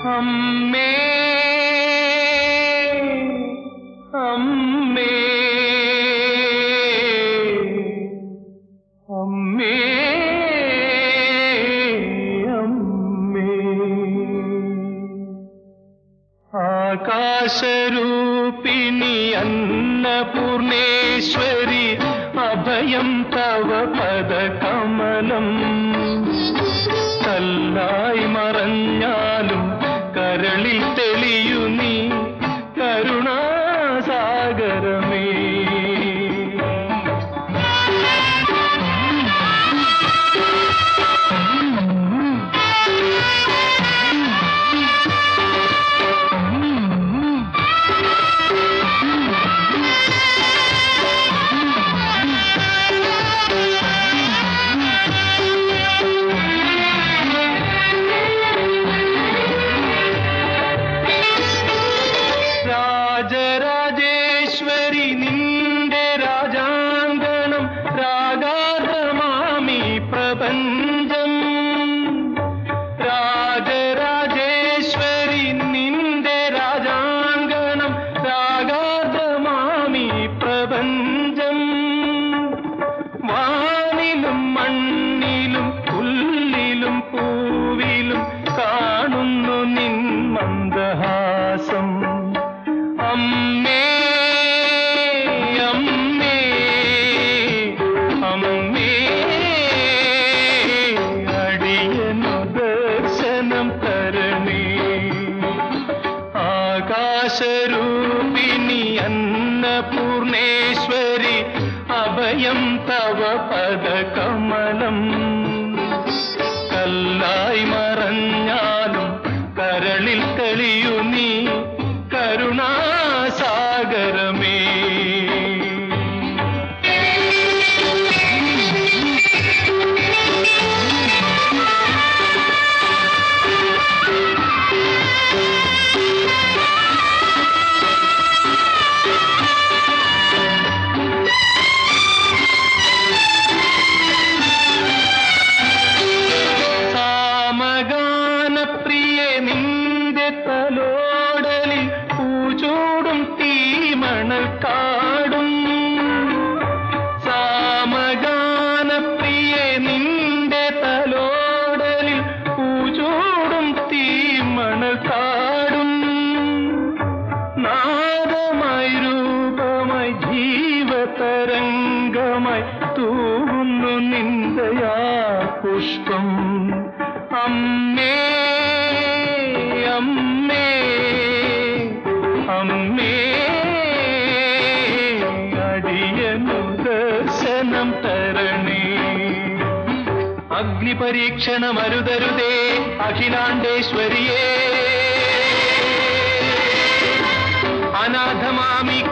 അമ്മേ അമ്മേ അമ്മേ അമ്മേ ആകാശരൂപിണി അന്നപൂർണേശ്വരി അഭയം തവ പദകമലം കല്ലായി മറഞ്ഞാലും കരളിൽ തെളിയു നീ കരുണാസാഗരമേ രാജരാജേശ്വരി നിന്റെ രാജാങ്കണം രാഗാദ്രമാമി പ്രപഞ്ചം രാജരാജേശ്വരി നിന്റെ രാജാങ്കണം രാഗാദ്രമാമി പ്രപഞ്ചം വാനിലും മണ്ണിലും പുല്ലിലും പൂവിലും കാണുന്നു നിൻ മന്ദഹാസം അമ്മേ അമ്മേ അമ്മേ അടിയനു ദർശനം തരണേ ആകാശരൂപിണി അന്നപൂർണേശ്വരി അഭയം തവ പദകമലം കല്ലായി മറഞ്ഞാലും കരളിൽ തെളിയു നീ കരുണാസാഗരമേ സാമഗാനപ്രിയെ നിന്റെ തലോടലിൽ പൂച്ചൂടും തീമണൽ കാടും സാമഗാനപ്രിയെ നിന്റെ തലോടലിൽ പൂച്ചൂടും തീമണൽ കാടും നാദമായി രൂപമായി ജീവതരംഗമായി തൂവുന്നു നിന്ദയാ പുഷ്പം അമ്മേ അമ്മേ അമ്മേ അടിയനു ദർശനം തരണേ അഗ്നിപരീക്ഷണമരുതരുതേ അഖിലാണ്ടേശ്വരിയേ അനാഥമാമി